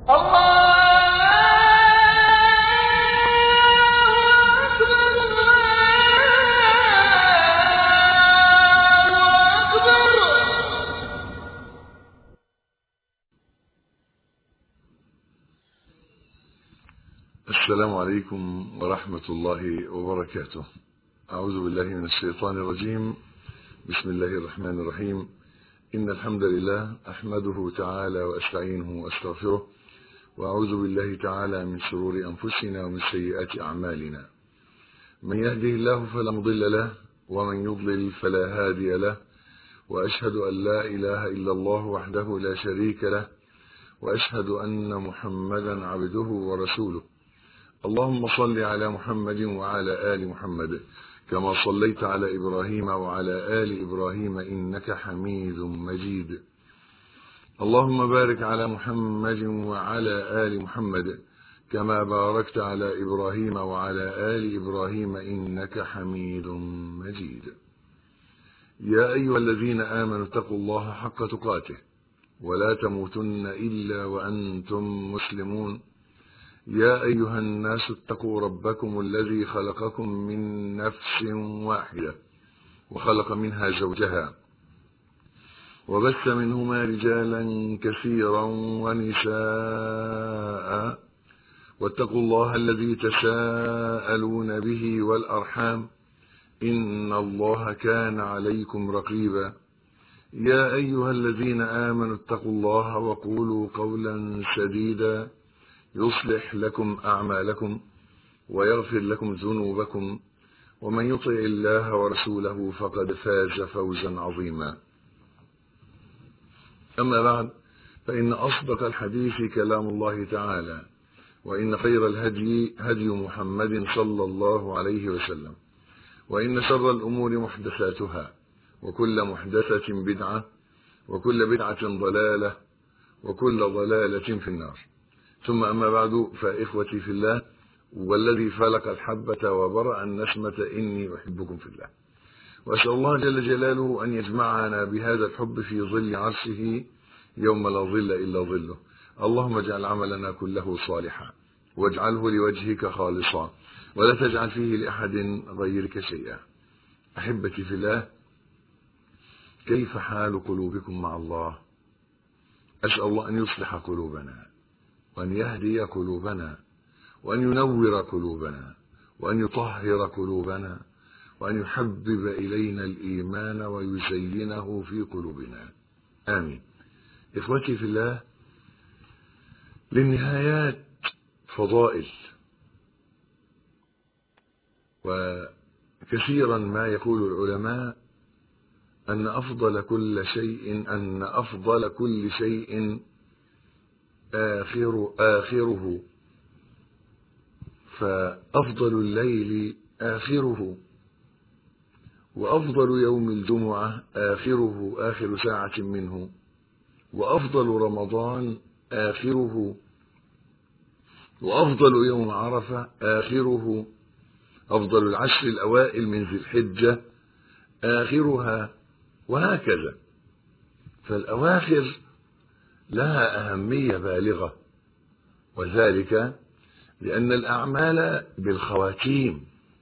السلام عليكم ورحمة الله وبركاته أعوذ بالله من الشيطان الرجيم بسم الله الرحمن الرحيم إن الحمد لله أحمده تعالى وأستعينه وأستغفره وأعوذ بالله تعالى من شرور أنفسنا ومن سيئات أعمالنا من يهده الله فلا مضل له ومن يضلل فلا هادي له وأشهد أن لا إله إلا الله وحده لا شريك له وأشهد أن محمدا عبده ورسوله اللهم صل على محمد وعلى آل محمد كما صليت على إبراهيم وعلى آل إبراهيم إنك حميد مجيد اللهم بارك على محمد وعلى آل محمد كما باركت على إبراهيم وعلى آل إبراهيم إنك حميد مجيد يا أيها الذين آمنوا اتقوا الله حق تقاته ولا تموتن إلا وأنتم مسلمون يا أيها الناس اتقوا ربكم الذي خلقكم من نفس واحدة وخلق منها زوجها وبث منهما رجالا كثيرا ونساء واتقوا الله الذي تساءلون به والأرحام إن الله كان عليكم رقيبا يا أيها الذين آمنوا اتقوا الله وقولوا قولا سديدا يصلح لكم أعمالكم ويغفر لكم ذنوبكم ومن يطع الله ورسوله فقد فاز فوزا عظيما أما بعد فإن أصدق الحديث كلام الله تعالى وإن خير الهدي هدي محمد صلى الله عليه وسلم وإن شر الأمور محدثاتها وكل محدثة بدعة وكل بدعة ضلالة وكل ضلالة في النار ثم أما بعد فإخوتي في الله والذي فلق الحبة وبرأ النسمة إني أحبكم في الله وأسأل الله جل جلاله أن يجمعنا بهذا الحب في ظل عرشه يوم لا ظل إلا ظله اللهم اجعل عملنا كله صالحا واجعله لوجهك خالصا ولا تجعل فيه لأحد غيرك شيئا أحبتي في الله كيف حال قلوبكم مع الله أسأل الله أن يصلح قلوبنا وأن يهدي قلوبنا وأن ينور قلوبنا وأن يطهر قلوبنا وأن يحبب إلينا الإيمان ويزينه في قلوبنا آمين إخوتي في الله للنهايات فضائل وكثيرا ما يقول العلماء أن أفضل كل شيء أن أفضل كل شيء آخر آخره فأفضل الليل آخره وأفضل يوم الجمعة آخره آخر ساعة منه وأفضل رمضان آخره وأفضل يوم عرفة آخره أفضل العشر الأوائل من ذي الحجة آخرها وهكذا فالأواخر لها أهمية بالغة وذلك لأن الأعمال بالخواتيم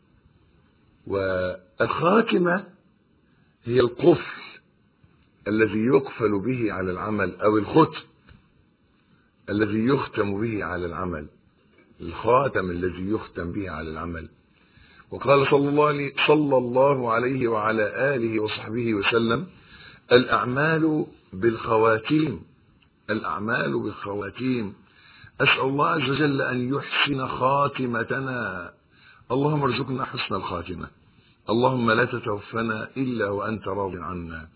والخاتمة هي القفل الذي يقفل به على العمل أو الختم الذي يختم به على العمل الخاتم الذي يختم به على العمل وقال صلى الله عليه, صلى الله عليه وعلى آله وصحبه وسلم الأعمال بالخواتيم الأعمال بالخواتيم أسأل الله عز وجل أن يحسن خاتمتنا اللهم ارزقنا حسن الخاتمة اللهم لا تتوفنا إلا وأنت راض عنا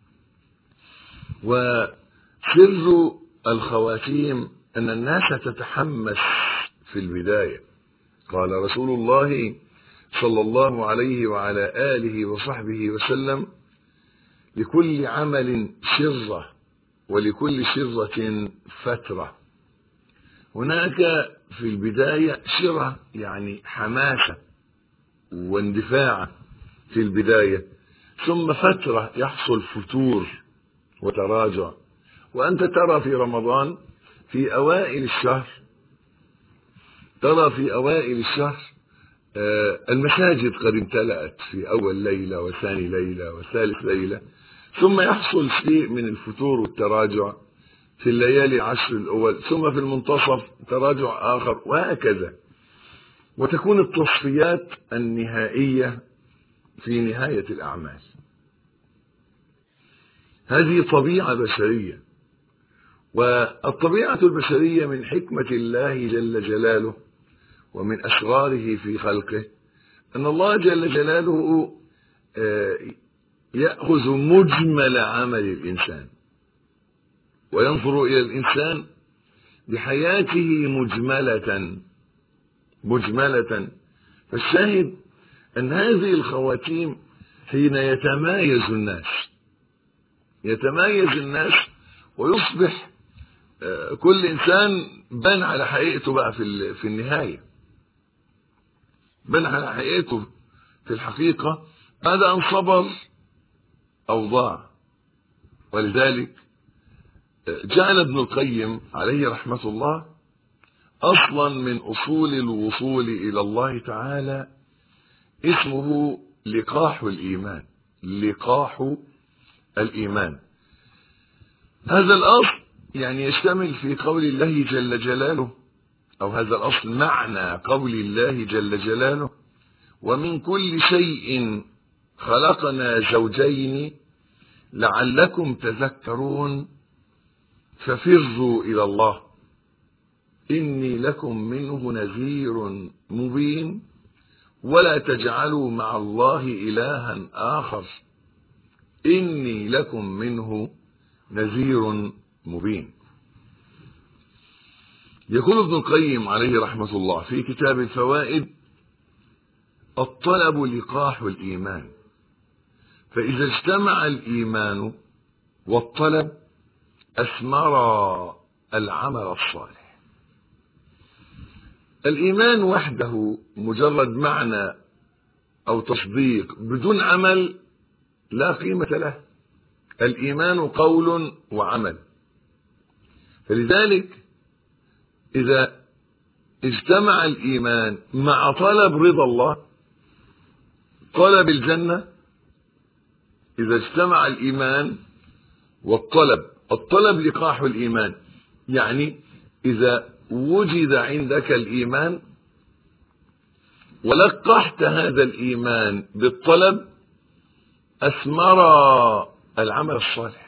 وسر الخواتيم أن الناس تتحمس في البداية قال رسول الله صلى الله عليه وعلى آله وصحبه وسلم لكل عمل شرة ولكل شرة فترة هناك في البداية شرة يعني حماسة واندفاع في البداية ثم فترة يحصل فتور وتراجع وأنت ترى في رمضان في أوائل الشهر ترى في أوائل الشهر المساجد قد امتلأت في أول ليلة وثاني ليلة وثالث ليلة ثم يحصل شيء من الفتور والتراجع في الليالي العشر الأول ثم في المنتصف تراجع آخر وهكذا وتكون التصفيات النهائية في نهاية الأعمال هذه طبيعة بشرية والطبيعة البشرية من حكمة الله جل جلاله ومن أسراره في خلقه أن الله جل جلاله يأخذ مجمل عمل الإنسان وينظر إلى الإنسان بحياته مجملة مجملة فالشاهد أن هذه الخواتيم حين يتمايز الناس يتمايز الناس ويصبح كل إنسان بان على حقيقته بقى في في النهاية بان على حقيقته في الحقيقة بعد أن صبر أو ضاع ولذلك جعل ابن القيم عليه رحمة الله أصلا من أصول الوصول إلى الله تعالى اسمه لقاح الإيمان لقاح الإيمان هذا الأصل يعني يشتمل في قول الله جل جلاله أو هذا الأصل معنى قول الله جل جلاله ومن كل شيء خلقنا زوجين لعلكم تذكرون ففروا إلى الله إني لكم منه نذير مبين ولا تجعلوا مع الله إلها آخر إني لكم منه نذير مبين يقول ابن القيم عليه رحمة الله في كتاب الفوائد الطلب لقاح الإيمان فإذا اجتمع الإيمان والطلب أثمر العمل الصالح الإيمان وحده مجرد معنى أو تصديق بدون عمل لا قيمة له الإيمان قول وعمل فلذلك إذا اجتمع الإيمان مع طلب رضا الله طلب الجنة إذا اجتمع الإيمان والطلب الطلب لقاح الإيمان يعني إذا وجد عندك الإيمان ولقحت هذا الإيمان بالطلب أثمر العمل الصالح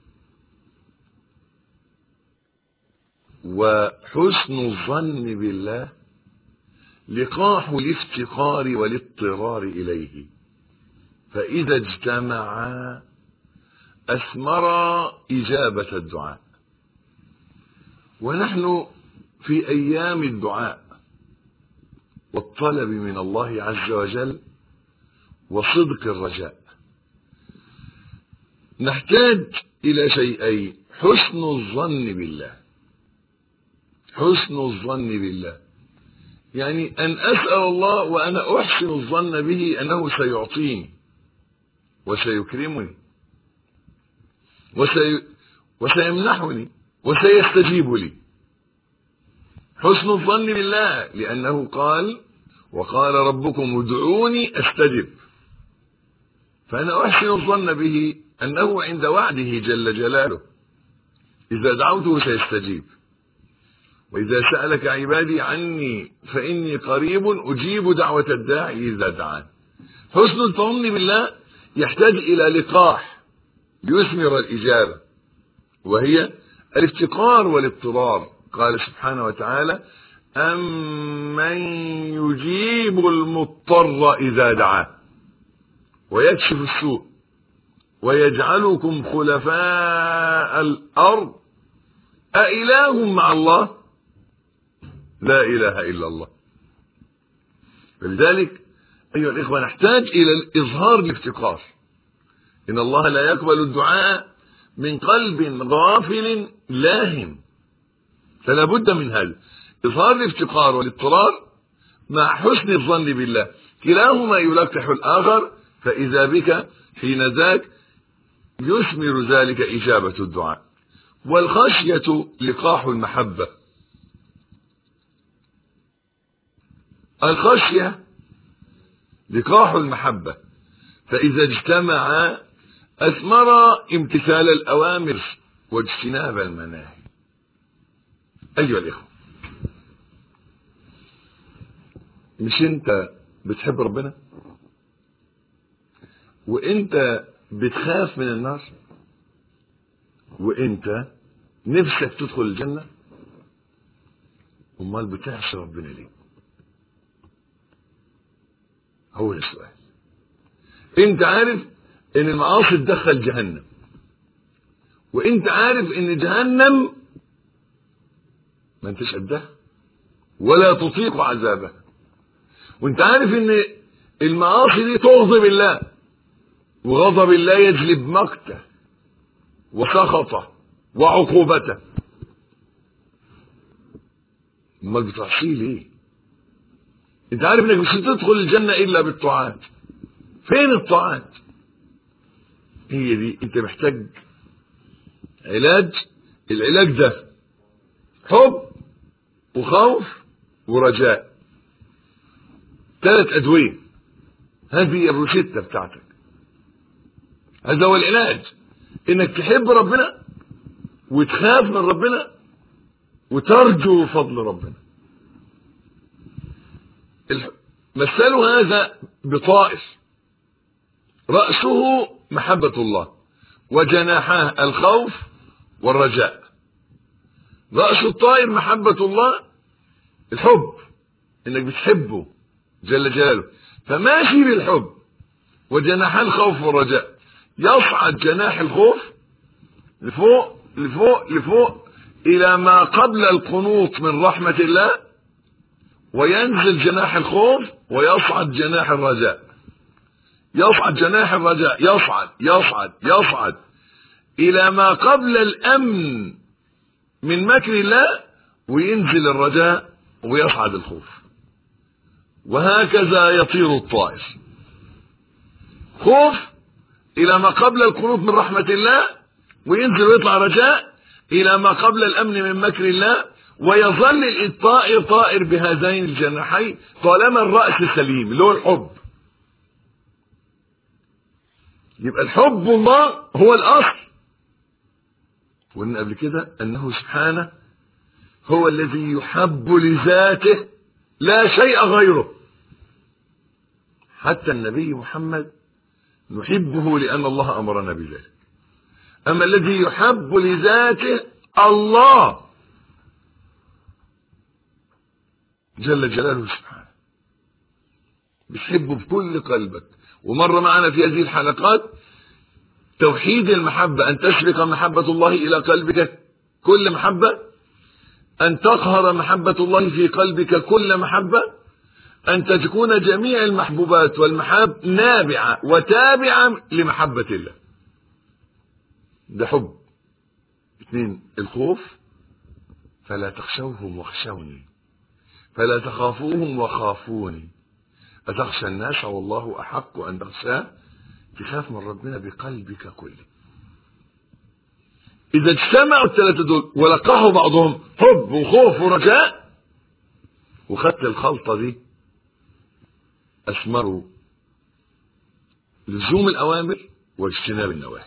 وحسن الظن بالله لقاح الافتقار والاضطرار إليه فإذا اجتمعا أثمرا إجابة الدعاء ونحن في أيام الدعاء والطلب من الله عز وجل وصدق الرجاء نحتاج إلى شيئين حسن الظن بالله حسن الظن بالله يعني أن أسأل الله وأنا أحسن الظن به أنه سيعطيني وسيكرمني وسي وسيمنحني وسيستجيب لي حسن الظن بالله لأنه قال وقال ربكم ادعوني أستجب فأنا أحسن الظن به أنه عند وعده جل جلاله إذا دعوته سيستجيب وإذا سألك عبادي عني فإني قريب أجيب دعوة الداعي إذا دعان حسن الظن بالله يحتاج إلى لقاح يثمر الإجابة وهي الافتقار والاضطرار قال سبحانه وتعالى أمن يجيب المضطر إذا دعاه ويكشف السوء ويجعلكم خلفاء الأرض أإله مع الله لا إله إلا الله فلذلك أيها الإخوة نحتاج إلى الإظهار الافتقار إن الله لا يقبل الدعاء من قلب غافل لاهٍ فلا بد من هذا إظهار الافتقار والاضطرار مع حسن الظن بالله كلاهما يلقح الآخر فإذا بك حين ذاك يثمر ذلك إجابة الدعاء والخشية لقاح المحبة الخشية لقاح المحبة فإذا اجتمع أثمر امتثال الأوامر واجتناب المناهي أيها الإخوة مش أنت بتحب ربنا وأنت بتخاف من النار وأنت نفسك تدخل الجنة أمال بتعصي ربنا ليه هو السؤال انت عارف ان المعاصي تدخل جهنم وانت عارف ان جهنم ما انتش قدها ولا تطيق عذابها وانت عارف ان المعاصي دي تغضب الله وغضب الله يجلب مقته وسخطه وعقوبته امال بتعصيه ليه انت عارف انك مش هتدخل الجنه الا بالطاعات فين الطاعات هي دي انت محتاج علاج العلاج ده حب وخوف ورجاء ثلاث ادويه هذه الروشته بتاعتك هذا هو العلاج انك تحب ربنا وتخاف من ربنا وترجو فضل ربنا مثلوا هذا بطائر رأسه محبة الله وجناحاه الخوف والرجاء رأس الطائر محبة الله الحب انك بتحبه جل جلاله فماشي بالحب وجناح الخوف والرجاء يصعد جناح الخوف لفوق لفوق لفوق الى ما قبل القنوط من رحمة الله وينزل جناح الخوف ويصعد جناح الرجاء يصعد جناح الرجاء يصعد يصعد يصعد الى ما قبل الامن من مكر الله وينزل الرجاء ويصعد الخوف وهكذا يطير الطائر خوف الى ما قبل القنوط من رحمة الله وينزل ويطلع رجاء الى ما قبل الامن من مكر الله ويظل الطائر طائر بهذين الجناحين طالما الرأس سليم اللي هو الحب يبقى الحب الله هو الأصل وإن قبل كده أنه سبحانه هو الذي يحب لذاته لا شيء غيره حتى النبي محمد نحبه لأن الله أمرنا بذلك أما الذي يحب لذاته الله جل جلاله سبحانه بتحبه بكل قلبك ومر معنا في هذه الحلقات توحيد المحبة أن تسبق محبة الله إلى قلبك كل محبة أن تقهر محبة الله في قلبك كل محبة أن تكون جميع المحبوبات والمحاب نابعة وتابعة لمحبة الله ده حب اثنين الخوف فلا تخشوهم واخشوني فلا تخافوهم وخافوني أتخشى الناس والله أحق أن تخشاه تخاف من ربنا بقلبك كله إذا اجتمعوا الثلاثة دول ولقحوا بعضهم حب وخوف ورجاء وخدت الخلطة دي أثمروا لزوم الأوامر واجتناب النواهي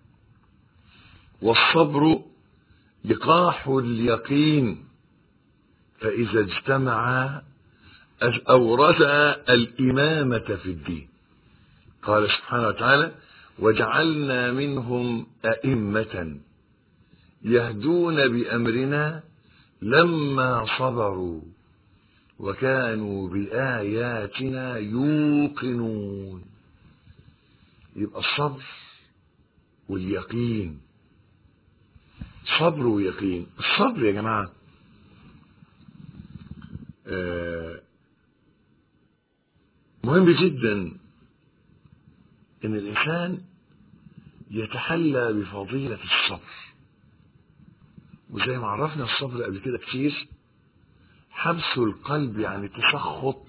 والصبر لقاح اليقين فإذا اجتمعا أورثا الإمامة في الدين قال سبحانه وتعالى وجعلنا منهم أئمة يهدون بأمرنا لما صبروا وكانوا بآياتنا يوقنون يبقى الصبر واليقين صبر ويقين الصبر يا جماعة آه مهم جدا ان الانسان يتحلى بفضيلة الصبر وزي ما عرفنا الصبر قبل كده كتير حبس القلب عن التسخط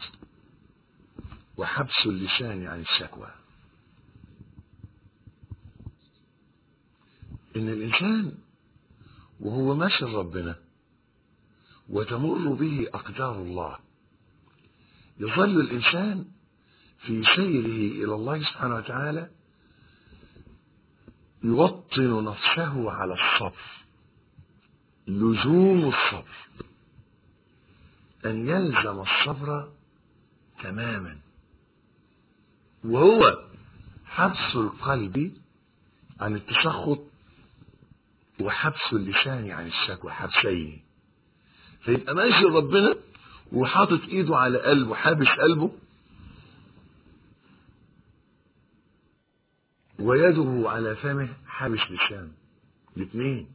وحبس اللسان عن الشكوى ان الانسان وهو ماشي ربنا وتمر به أقدار الله يظل الإنسان في سيره إلى الله سبحانه وتعالى يوطن نفسه على الصبر لزوم الصبر أن يلزم الصبر تماما وهو حبس القلب عن التسخط وحبس اللسان عن الشكوى حبسين فيبقى ماشي ربنا وحاطط ايده على قلبه حابس قلبه ويده على فمه حابس لسانه الاثنين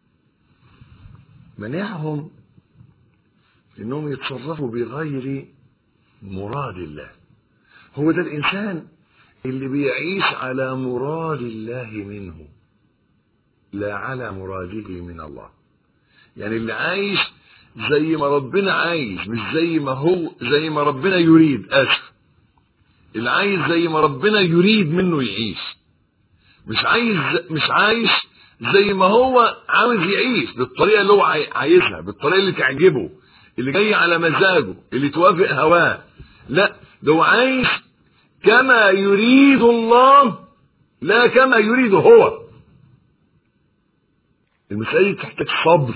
منعهم انهم يتصرفوا بغير مراد الله هو ده الانسان اللي بيعيش على مراد الله منه لا على مراده من الله يعني اللي عايش زي ما ربنا عايز مش زي ما هو زي ما ربنا يريد اسف اللي عايز زي ما ربنا يريد منه يعيش مش عايز مش عايش زي ما هو عاوز يعيش بالطريقه اللي هو عايزها بالطريقه اللي تعجبه اللي جاي على مزاجه اللي توافق هواه لا ده هو عايش كما يريد الله لا كما يريد هو المسألة تحتاج صبر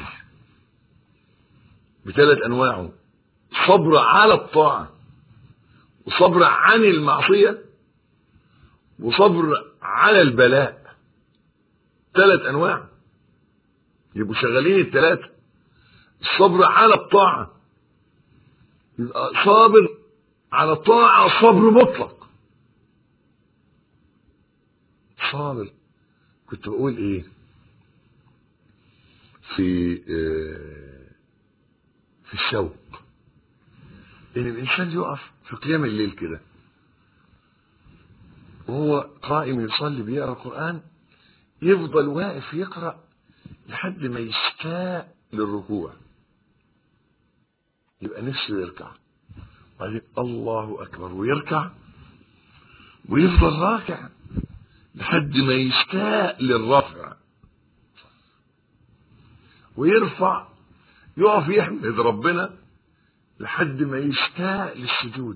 بثلاث أنواعه صبر على الطاعة وصبر عن المعصية وصبر على البلاء ثلاث أنواع يبقوا شغالين الثلاثة الصبر على الطاعة يبقى صابر على الطاعة صبر مطلق صابر كنت بقول ايه في في الشوق ان الانسان يقف في قيام الليل كده وهو قائم يصلي بيقرا القران يفضل واقف يقرا لحد ما يشتاق للركوع يبقى نفسه يركع وبعدين الله اكبر ويركع ويفضل راكع لحد ما يشتاق للرفع ويرفع يقف يحمد ربنا لحد ما يشتاق للسجود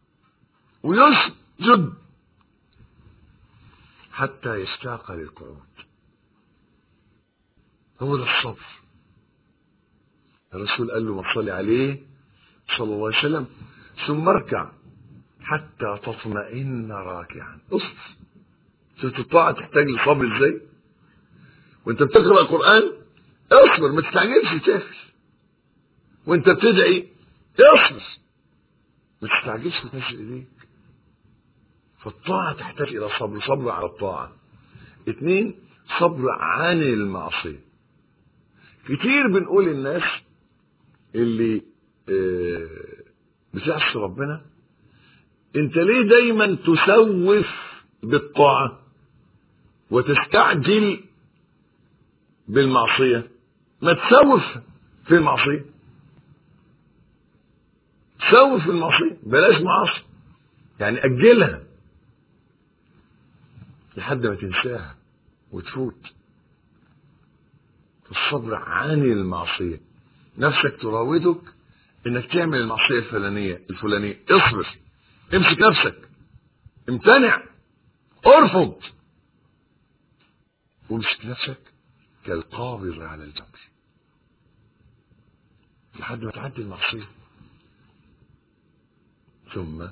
ويسجد حتى يشتاق للقعود هو ده الصبر الرسول قال له ما تصلي عليه صلى الله عليه وسلم ثم اركع حتى تطمئن راكعا اصبر شفت الطاعة تحتاج لصبر ازاي وانت بتقرأ القرآن اصبر ما تستعجلش تاكل وانت بتدعي اصبر ما تستعجلش وتنزل ايديك فالطاعة تحتاج إلى صبر صبر على الطاعة اثنين صبر عن المعصية كتير بنقول الناس اللي اه بتعصي ربنا انت ليه دايما تسوف بالطاعة وتستعجل بالمعصية ما تسوف في المعصية سوف في المعصية بلاش معاصي يعني أجلها لحد ما تنساها وتفوت الصبر عن المعصية نفسك تراودك انك تعمل المعصية الفلانية الفلانية اصبر امسك نفسك امتنع ارفض وامسك نفسك كالقابض على الجمر لحد ما تعدي المعصية ثم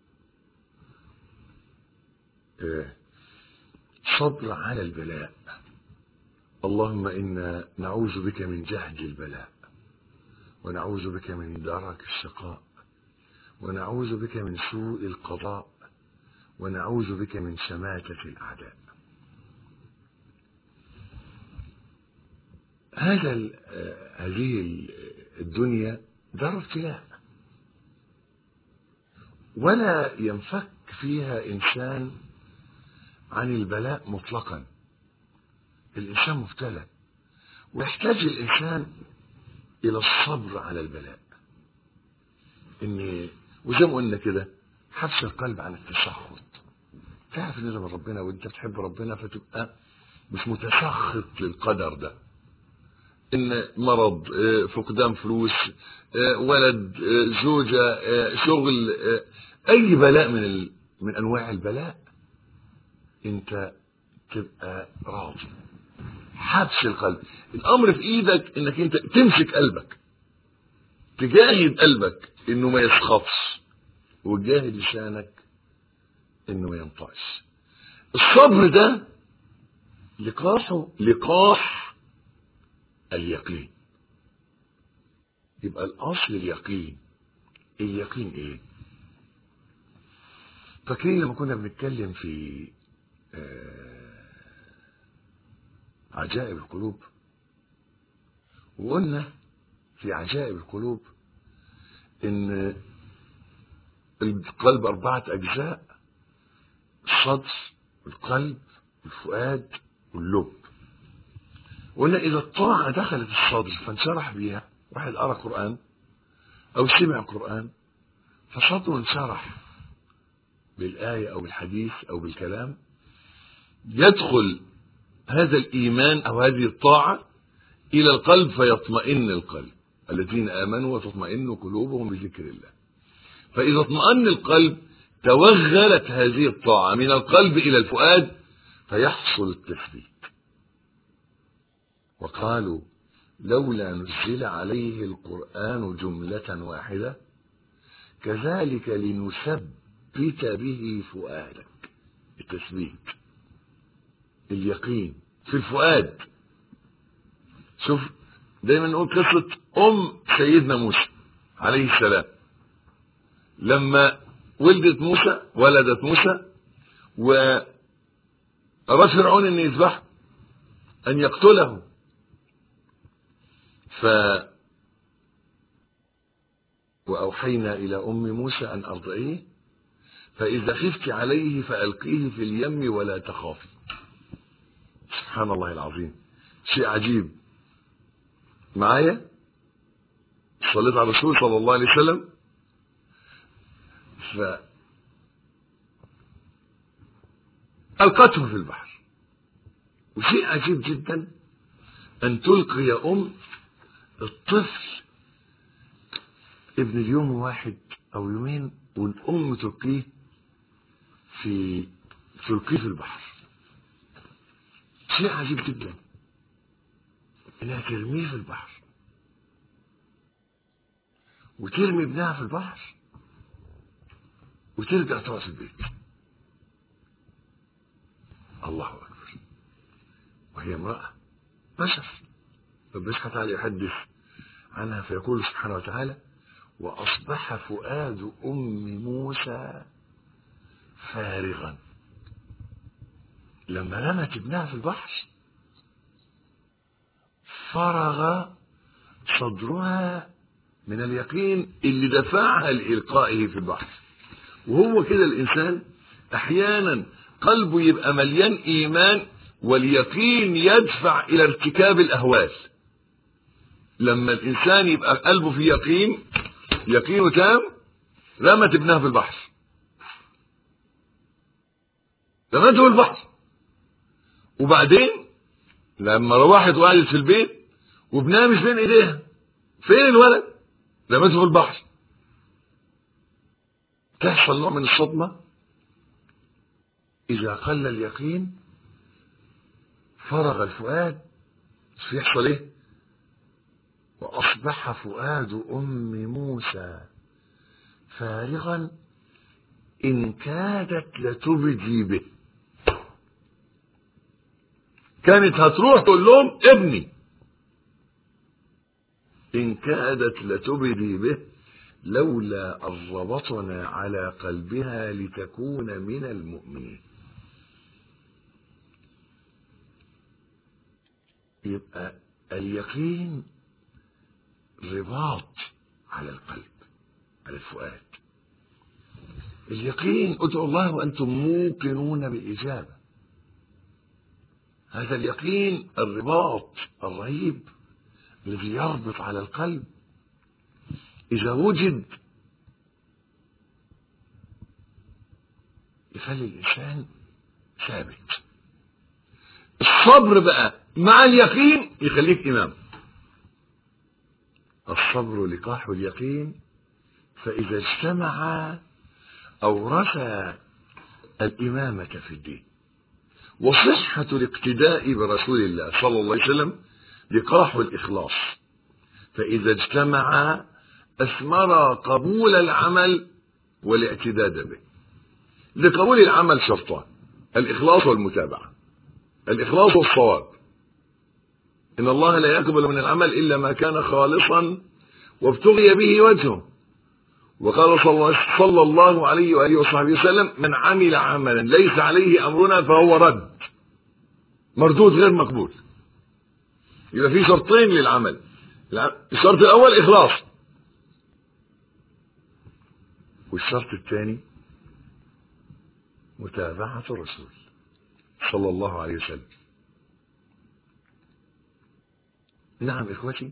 صبر على البلاء اللهم إنا نعوذ بك من جهد البلاء ونعوذ بك من درك الشقاء ونعوذ بك من سوء القضاء ونعوذ بك من شماتة الأعداء هذا هذه الدنيا دار ابتلاء ولا ينفك فيها إنسان عن البلاء مطلقا الإنسان مبتلى ويحتاج الإنسان إلى الصبر على البلاء إن وزي ما قلنا كده حبس القلب عن التسخط تعرف ان ده من ربنا وانت بتحب ربنا فتبقى مش متسخط للقدر ده ان مرض آه، فقدان فلوس آه، ولد آه، زوجة آه، شغل آه، اي بلاء من ال... من انواع البلاء انت تبقى راضي حبس القلب الامر في ايدك انك انت تمسك قلبك تجاهد قلبك انه ما يسخطش وتجاهد لسانك انه ما ينطقش الصبر ده لقاحه لقاح اليقين يبقى الاصل اليقين اليقين ايه فاكرين لما كنا بنتكلم في آه، عجائب القلوب وقلنا في عجائب القلوب ان القلب اربعه اجزاء الصدر القلب الفؤاد واللب وقلنا اذا الطاعه دخلت الصدر فانشرح بيها واحد قرا قران او سمع قران فصدره انشرح بالايه او بالحديث او بالكلام يدخل هذا الايمان او هذه الطاعه الى القلب فيطمئن القلب الذين امنوا وتطمئن قلوبهم بذكر الله فاذا اطمأن القلب توغلت هذه الطاعه من القلب الى الفؤاد فيحصل التثبيت وقالوا لولا نزل عليه القران جمله واحده كذلك لنثبت به فؤادك التثبيت اليقين في الفؤاد شوف دايما نقول قصة أم سيدنا موسى عليه السلام لما ولدت موسى ولدت موسى وأراد فرعون أن يذبحه أن يقتله ف وأوحينا إلى أم موسى أن أرضعيه فإذا خفت عليه فألقيه في اليم ولا تخافي سبحان الله العظيم شيء عجيب معايا صليت على الرسول صلى الله عليه وسلم ف ألقته في البحر وشيء عجيب جدا أن تلقي يا أم الطفل ابن اليوم واحد أو يومين والأم تلقيه في تلقيه في البحر شيء عجيب جدا انها ترميه في البحر وترمي ابنها في البحر وترجع تقعد في البيت الله اكبر وهي امراه بشر ربنا سبحانه وتعالى يحدث عنها فيقول سبحانه وتعالى واصبح فؤاد ام موسى فارغا لما رمت ابنها في البحر فرغ صدرها من اليقين اللي دفعها لإلقائه في البحر وهو كده الإنسان أحيانا قلبه يبقى مليان إيمان واليقين يدفع إلى ارتكاب الأهوال لما الإنسان يبقى قلبه في يقين يقينه تام رمت ابنها في البحر رمته في البحر وبعدين لما روحت وقعدت في البيت وابنها مش بين ايديها فين الولد رمته في البحر تحصل نوع من الصدمة إذا قل اليقين فرغ الفؤاد يحصل إيه؟ وأصبح فؤاد أم موسى فارغا إن كادت لتبدي به كانت هتروح تقول لهم ابني إن كادت لتبدي به لولا أن ربطنا على قلبها لتكون من المؤمنين يبقى اليقين رباط على القلب على الفؤاد اليقين ادعوا الله وأنتم موقنون بالإجابة هذا اليقين الرباط الرهيب الذي يربط على القلب إذا وجد يخلي الإنسان ثابت الصبر بقى مع اليقين يخليك إمام الصبر لقاح اليقين فإذا اجتمعا أورثا الإمامة في الدين وصحة الاقتداء برسول الله صلى الله عليه وسلم لقاح الإخلاص فإذا اجتمعا أثمر قبول العمل والاعتداد به لقبول العمل شرطان الإخلاص والمتابعة الإخلاص والصواب إن الله لا يقبل من العمل إلا ما كان خالصا وابتغي به وجهه وقال صلى الله عليه وآله وصحبه وسلم من عمل عملا ليس عليه أمرنا فهو رد مردود غير مقبول يبقى في شرطين للعمل الشرط الأول إخلاص والشرط الثاني متابعة الرسول صلى الله عليه وسلم نعم إخوتي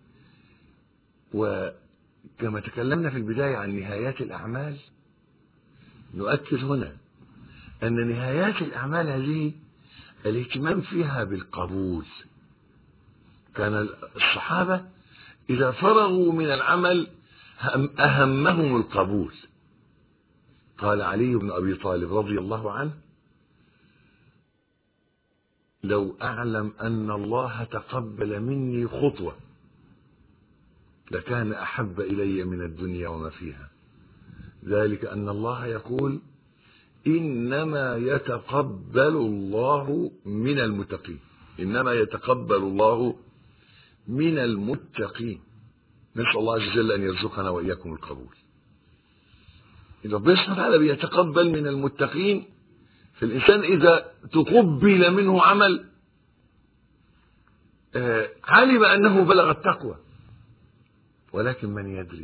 وكما تكلمنا في البداية عن نهايات الأعمال نؤكد هنا أن نهايات الأعمال هذه الاهتمام فيها بالقبول كان الصحابة إذا فرغوا من العمل أهمهم القبول قال علي بن أبي طالب رضي الله عنه لو أعلم أن الله تقبل مني خطوة لكان أحب إلي من الدنيا وما فيها ذلك أن الله يقول إنما يتقبل الله من المتقين إنما يتقبل الله من المتقين نسأل الله عز وجل أن يرزقنا وإياكم القبول ربنا سبحانه وتعالى بيتقبل من المتقين فالإنسان إذا تقبل منه عمل علم أنه بلغ التقوى ولكن من يدري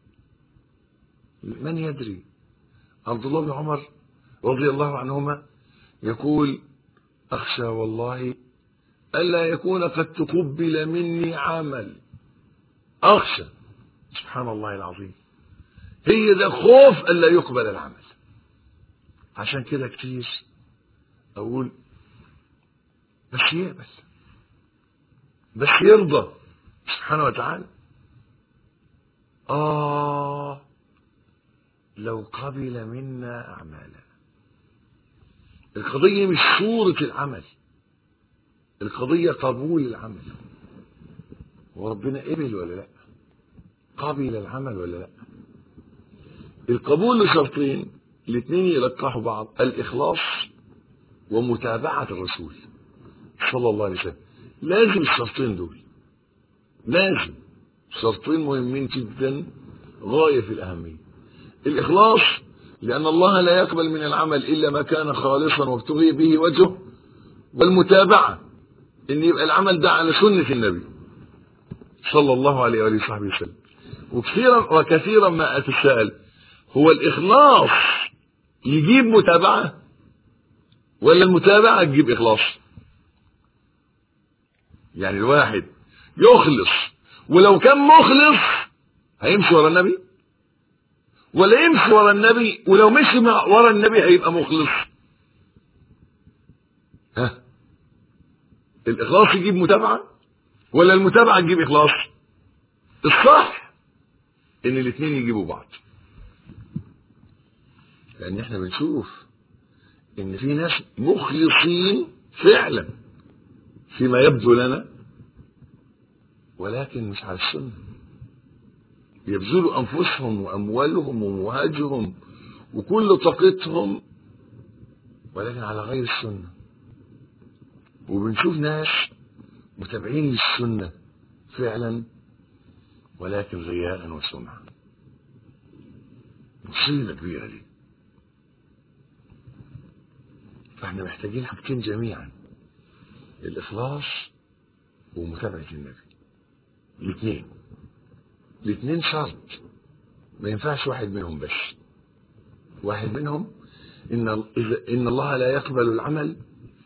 من يدري عبد الله بن عمر رضي الله عنهما يقول أخشى والله ألا يكون قد تقبل مني عمل أخشى سبحان الله العظيم هي ده خوف ألا يقبل العمل عشان كده كتير أقول بس يقبل بس يرضى سبحانه وتعالى آه لو قبل منا أعمالنا القضية مش صورة العمل القضية قبول العمل وربنا قبل ولا لا قبل العمل ولا لا القبول لشرطين الاثنين يلقحوا بعض الإخلاص ومتابعة الرسول صلى الله عليه وسلم لازم الشرطين دول لازم شرطين مهمين جدا غاية في الأهمية الإخلاص لأن الله لا يقبل من العمل إلا ما كان خالصا وابتغي به وجهه والمتابعة إن يبقى العمل ده على سنة النبي صلى الله عليه وآله وصحبه وسلم وكثيرا وكثيرا ما أتساءل هو الإخلاص يجيب متابعة ولا المتابعة تجيب إخلاص يعني الواحد يخلص ولو كان مخلص هيمشي ورا النبي ولا يمشي ورا النبي ولو مشي ورا النبي هيبقى مخلص ها الإخلاص يجيب متابعة ولا المتابعة تجيب إخلاص الصح إن الاثنين يجيبوا بعض لأن احنا بنشوف إن في ناس مخلصين فعلا فيما يبدو لنا ولكن مش على السنة يبذلوا أنفسهم وأموالهم ومواجههم وكل طاقتهم ولكن على غير السنة وبنشوف ناس متابعين للسنة فعلا ولكن رياء وسمعة مصيبة كبيرة دي فاحنا محتاجين حاجتين جميعا الإخلاص ومتابعة النبي الاثنين الاثنين شرط ما ينفعش واحد منهم بس واحد منهم إن, إن الله لا يقبل العمل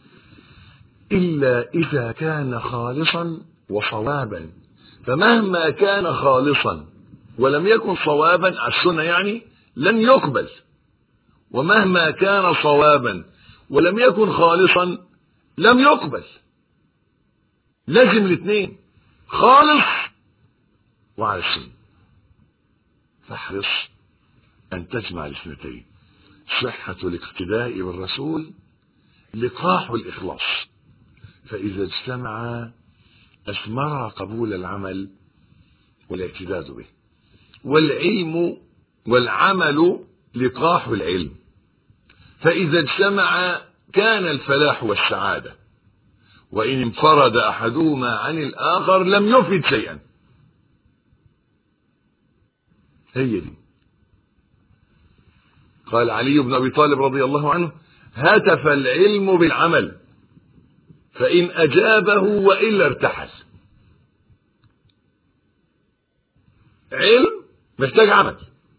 إلا إذا كان خالصا وصوابا فمهما كان خالصا ولم يكن صوابا على السنة يعني لن يقبل ومهما كان صوابا ولم يكن خالصا لم يقبل لازم الاثنين خالص وعلى السنة فاحرص أن تجمع الاثنتين صحة الاقتداء بالرسول لقاح الإخلاص فإذا اجتمعا أثمر قبول العمل والاعتداد به والعلم والعمل لقاح العلم فإذا اجتمع كان الفلاح والسعادة وإن انفرد أحدهما عن الآخر لم يفد شيئا هي دي قال علي بن أبي طالب رضي الله عنه هتف العلم بالعمل فإن أجابه وإلا ارتحل علم محتاج عمل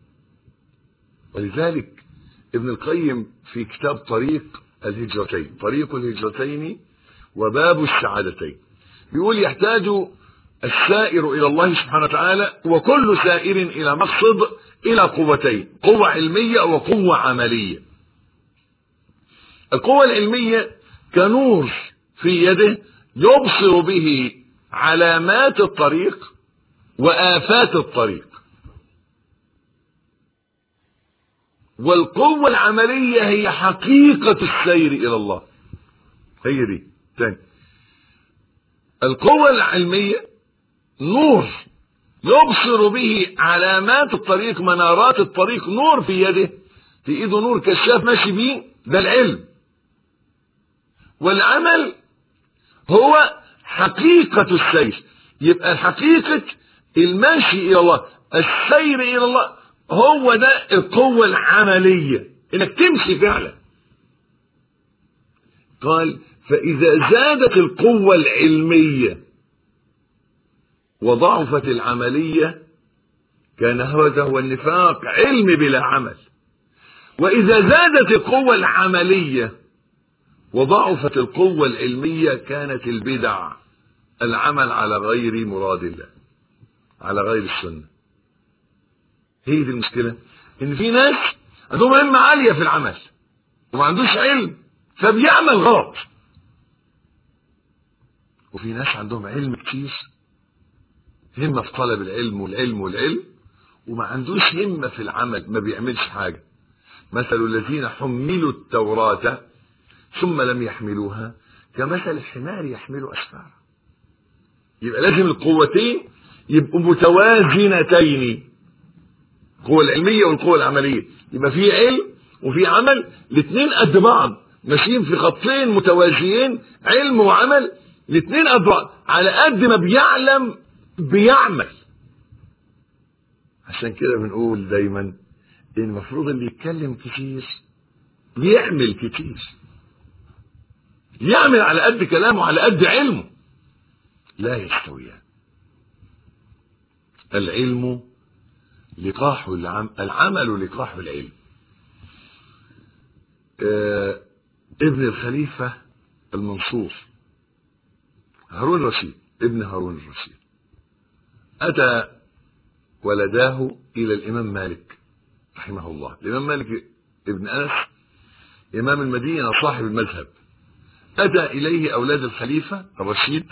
ولذلك ابن القيم في كتاب طريق الهجرتين طريق الهجرتين وباب السعادتين يقول يحتاج السائر إلى الله سبحانه وتعالى وكل سائر إلى مقصد إلى قوتين قوة علمية وقوة عملية القوة العلمية كنور في يده يبصر به علامات الطريق وآفات الطريق والقوة العملية هي حقيقة السير إلى الله هي دي تاني القوة العلمية نور يبصر به علامات الطريق منارات الطريق نور في يده في ايده نور كشاف ماشي بيه ده العلم والعمل هو حقيقة السير يبقى حقيقة المشي إلى الله السير إلى الله هو ده القوة العملية إنك تمشي فعلا قال فإذا زادت القوة العلمية وضعفت العملية كان هذا هو النفاق علم بلا عمل وإذا زادت القوة العملية وضعفت القوة العلمية كانت البدع العمل على غير مراد الله على غير السنة هي دي المشكلة ان في ناس عندهم همة عالية في العمل وما عندوش علم فبيعمل غلط وفي ناس عندهم علم كتير همة في طلب العلم والعلم والعلم وما عندوش همة في العمل ما بيعملش حاجة مثل الذين حملوا التوراة ثم لم يحملوها كمثل الحمار يحمل أسفارا يبقى لازم القوتين يبقوا متوازنتين القوة العلمية والقوة العملية يبقى في علم وفي عمل الاثنين قد بعض ماشيين في خطين متوازيين علم وعمل الاثنين قد بعض على قد ما بيعلم بيعمل عشان كده بنقول دايما ان المفروض اللي يتكلم كتير يعمل كتير يعمل على قد كلامه على قد علمه لا يستويان العلم لقاح العم... العمل لقاح العلم آه ابن الخليفة المنصور هارون الرشيد ابن هارون الرشيد أتى ولداه إلى الإمام مالك رحمه الله الإمام مالك ابن أنس إمام المدينة صاحب المذهب أتى إليه أولاد الخليفة الرشيد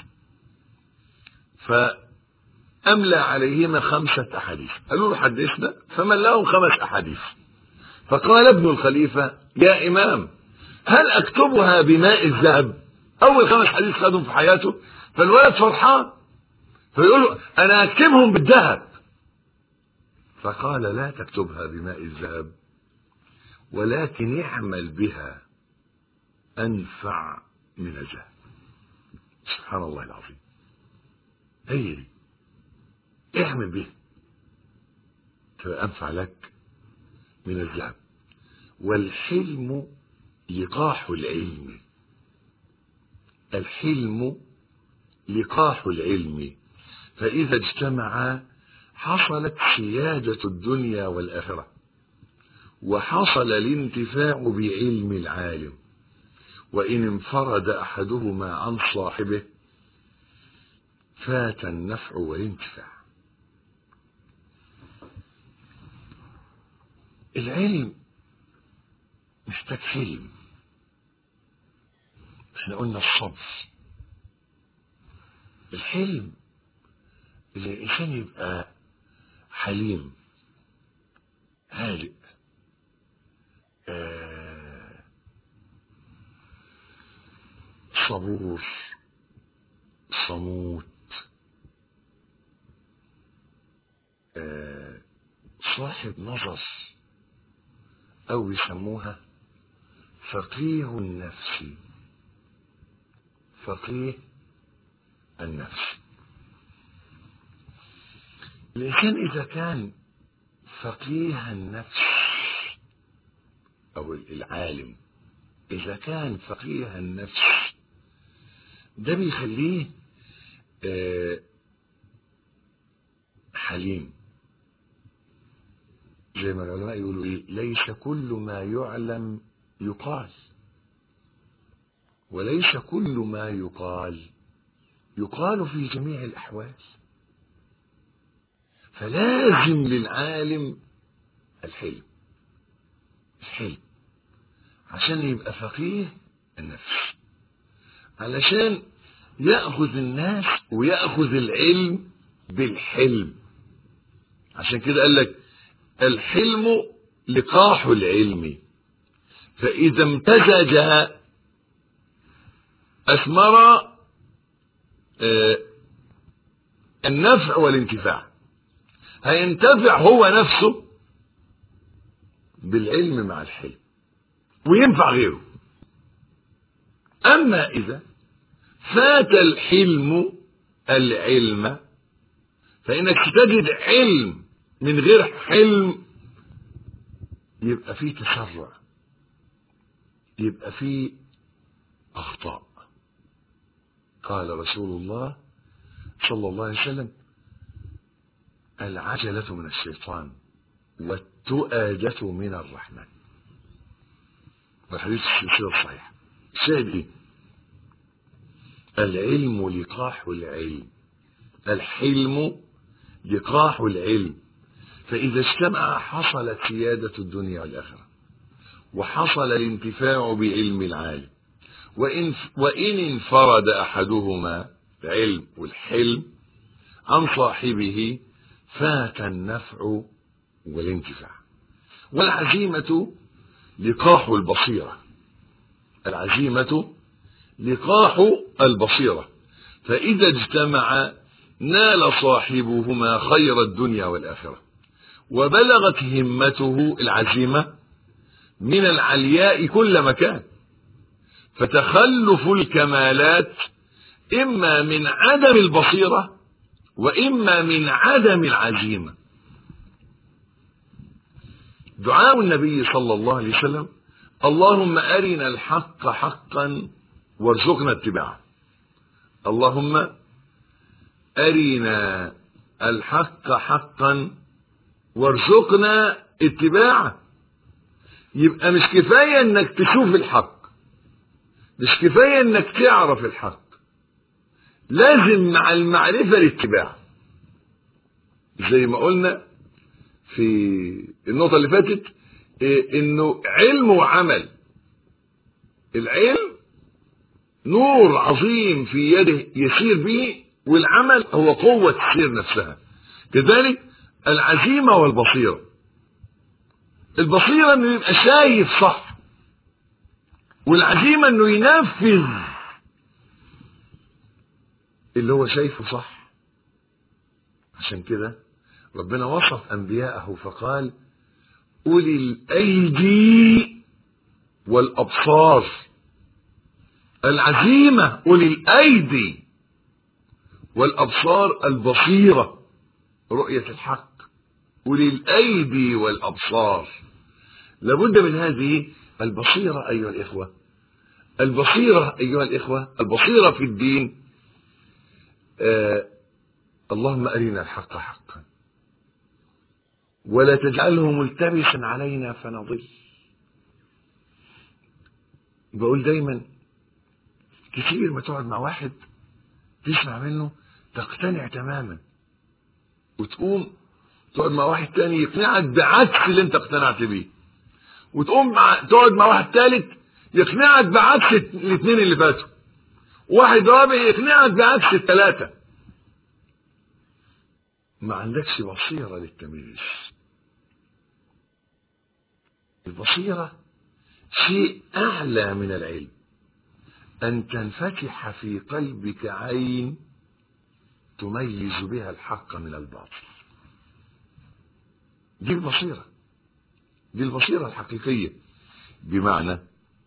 فأملى عليهما خمسة أحاديث قالوا له حدثنا فمن لهم خمس أحاديث فقال ابن الخليفة يا إمام هل أكتبها بماء الذهب أول خمس حديث خدهم في حياته فالولد فرحان فيقول له أنا أكتبهم بالذهب فقال لا تكتبها بماء الذهب ولكن اعمل بها أنفع من الذهب سبحان الله العظيم هي دي اعمل بها تبقى أنفع لك من الذهب والحلم لقاح العلم الحلم لقاح العلم فإذا اجتمعا حصلت سيادة الدنيا والآخرة وحصل الانتفاع بعلم العالم وإن انفرد أحدهما عن صاحبه فات النفع والانتفاع العلم محتاج حلم احنا قلنا الصبر الحلم اللي الانسان يبقى حليم هادئ آه صبور صموت آه صاحب نظر أو يسموها فقيه النفس فقيه النفس الإنسان إذا كان فقيه النفس أو العالم إذا كان فقيه النفس ده بيخليه آه حليم زي ما العلماء يقولوا ايه ليس كل ما يعلم يقال وليس كل ما يقال يقال في جميع الأحوال فلازم للعالم الحلم الحلم عشان يبقى فقيه النفس علشان يأخذ الناس ويأخذ العلم بالحلم عشان كده قال لك الحلم لقاح العلم فإذا امتزج أثمر النفع والانتفاع هينتفع هو نفسه بالعلم مع الحلم وينفع غيره أما إذا فات الحلم العلم فإنك تجد علم من غير حلم يبقى فيه تسرع يبقى فيه أخطاء قال رسول الله صلى الله عليه وسلم العجلة من الشيطان والتؤادة من الرحمن والحديث السلسلة الصحيحة الشاهد ايه العلم لقاح العلم الحلم لقاح العلم فإذا اجتمع حصلت سيادة الدنيا والآخرة وحصل الانتفاع بعلم العالم وإن, وإن انفرد أحدهما العلم والحلم عن صاحبه فات النفع والانتفاع والعزيمة لقاح البصيرة العزيمة لقاح البصيرة فإذا اجتمع نال صاحبهما خير الدنيا والآخرة وبلغت همته العزيمة من العلياء كل مكان فتخلف الكمالات إما من عدم البصيرة وإما من عدم العزيمة دعاء النبي صلى الله عليه وسلم اللهم أرنا الحق حقا وارزقنا اتباعه اللهم أرنا الحق حقا وارزقنا اتباعه يبقى مش كفاية انك تشوف الحق مش كفاية انك تعرف الحق لازم مع المعرفة الاتباع زي ما قلنا في النقطة اللي فاتت إيه انه علم وعمل العلم نور عظيم في يده يسير به والعمل هو قوة تسير نفسها كذلك العزيمة والبصيرة البصيرة انه يبقى شايف صح والعزيمة انه ينفذ اللي هو شايفه صح عشان كده ربنا وصف انبياءه فقال اولي الايدي والابصار العزيمة اولي الايدي والابصار البصيرة رؤية الحق اولي الايدي والابصار لابد من هذه البصيرة ايها الاخوة البصيرة ايها الاخوة البصيرة في الدين آه اللهم ارنا الحق حقا ولا تجعله ملتبسا علينا فنضل بقول دايما كتير ما تقعد مع واحد تسمع منه تقتنع تماما وتقوم تقعد مع واحد تاني يقنعك بعكس اللي انت اقتنعت بيه وتقوم مع تقعد مع واحد تالت يقنعك بعكس الاثنين اللي فاتوا واحد رابع يقنعك بعكس الثلاثة ما عندكش بصيرة للتمييز البصيرة شيء أعلى من العلم أن تنفتح في قلبك عين تميز بها الحق من الباطل دي البصيرة دي البصيرة الحقيقية بمعنى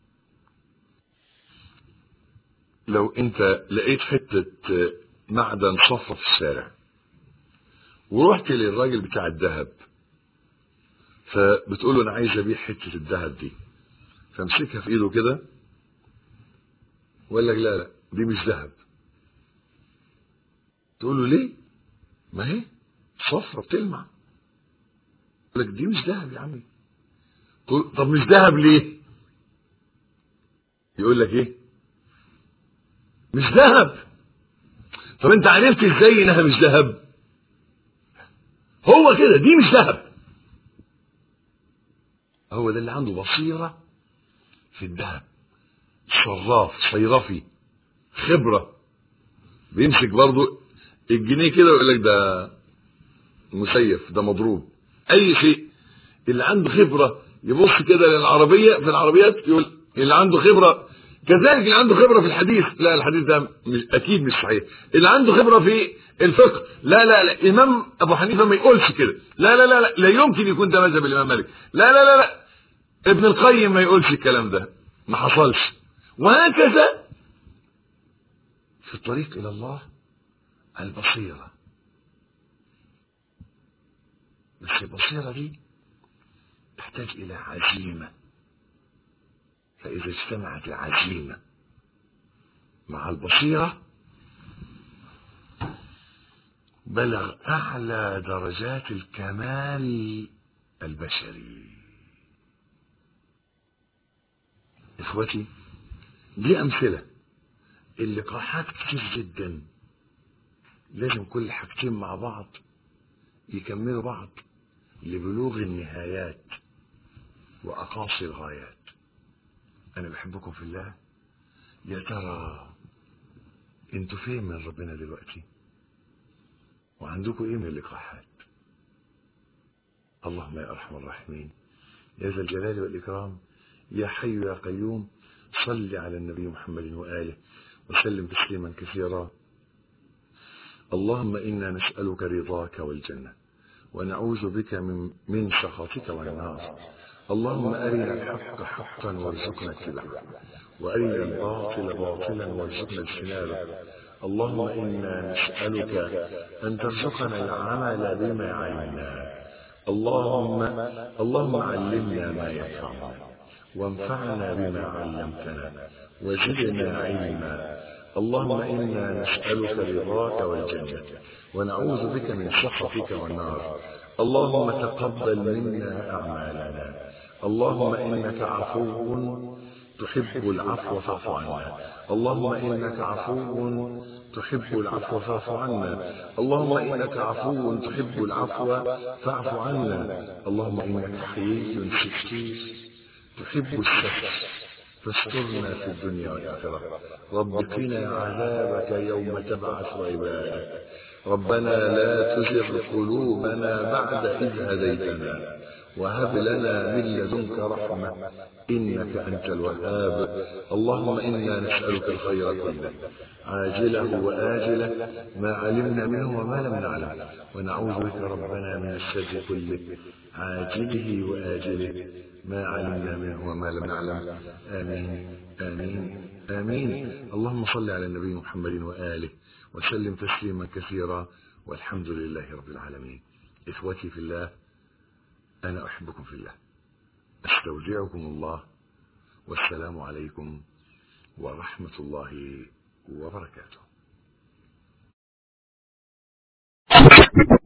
لو انت لقيت حتة معدن صفة في الشارع ورحت للراجل بتاع الذهب فبتقول له انا عايز ابيع حتة الذهب دي فامسكها في ايده كده وقال لك لا لا دي مش ذهب تقول له ليه ما هي صفرة بتلمع يقول لك دي مش ذهب يا عمي تقول طب مش ذهب ليه يقول لك ايه مش ذهب طب انت عرفت ازاي انها مش ذهب هو كده دي مش ذهب هو ده اللي عنده بصيرة في الذهب صراف صيرفي خبرة بيمسك برضو الجنيه كده ويقول لك ده مسيف ده مضروب اي شيء اللي عنده خبرة يبص كده للعربية في العربيات يقول اللي عنده خبرة كذلك اللي عنده خبرة في الحديث لا الحديث ده مش اكيد مش صحيح اللي عنده خبرة في الفقه لا لا لا امام ابو حنيفة ما يقولش كده لا لا لا لا, لا يمكن يكون ده مذهب الامام مالك لا لا لا لا ابن القيم ما يقولش الكلام ده ما حصلش وهكذا في الطريق الى الله البصيرة بس البصيرة دي تحتاج إلى عزيمة فإذا اجتمعت العزيمة مع البصيرة بلغ أعلى درجات الكمال البشري إخوتي دي أمثلة اللقاحات كتير جدا لازم كل حاجتين مع بعض يكملوا بعض لبلوغ النهايات وأقاصي الغايات أنا بحبكم في الله يا ترى انتوا فين من ربنا دلوقتي وعندكم ايه من اللقاحات اللهم يا ارحم الراحمين يا ذا الجلال والاكرام يا حي يا قيوم صل على النبي محمد واله وسلم تسليما كثيرا اللهم انا نسالك رضاك والجنه ونعوذ بك من من سخطك والنار اللهم ارنا الحق حقا وارزقنا اتباعه وارنا الباطل باطلا وارزقنا اجتنابه اللهم انا نسالك ان ترزقنا العمل بما علمنا اللهم اللهم علمنا ما ينفعنا وانفعنا بما علمتنا وزدنا علما اللهم انا نسالك رضاك والجنه ونعوذ بك من سخطك والنار اللهم تقبل منا اعمالنا اللهم انك عفو تحب العفو فاعف عنا اللهم انك عفو تحب العفو فاعف عنا اللهم انك عفو تحب العفو فاعف عنا اللهم انك حيي ستير تحب الستر فاسترنا في الدنيا والاخره رب قنا عذابك يوم تبعث عبادك ربنا لا تزغ قلوبنا بعد اذ هديتنا وهب لنا من لدنك رحمة إنك أنت الوهاب اللهم إنا نسألك الخير كله عاجله وآجله ما علمنا منه وما لم نعلم ونعوذ بك ربنا من الشر كله عاجله وآجله ما علمنا منه وما لم نعلم آمين آمين آمين اللهم صل على النبي محمد وآله وسلم تسليما كثيرا والحمد لله رب العالمين إخوتي في الله أنا أحبكم في الله أستودعكم الله والسلام عليكم ورحمة الله وبركاته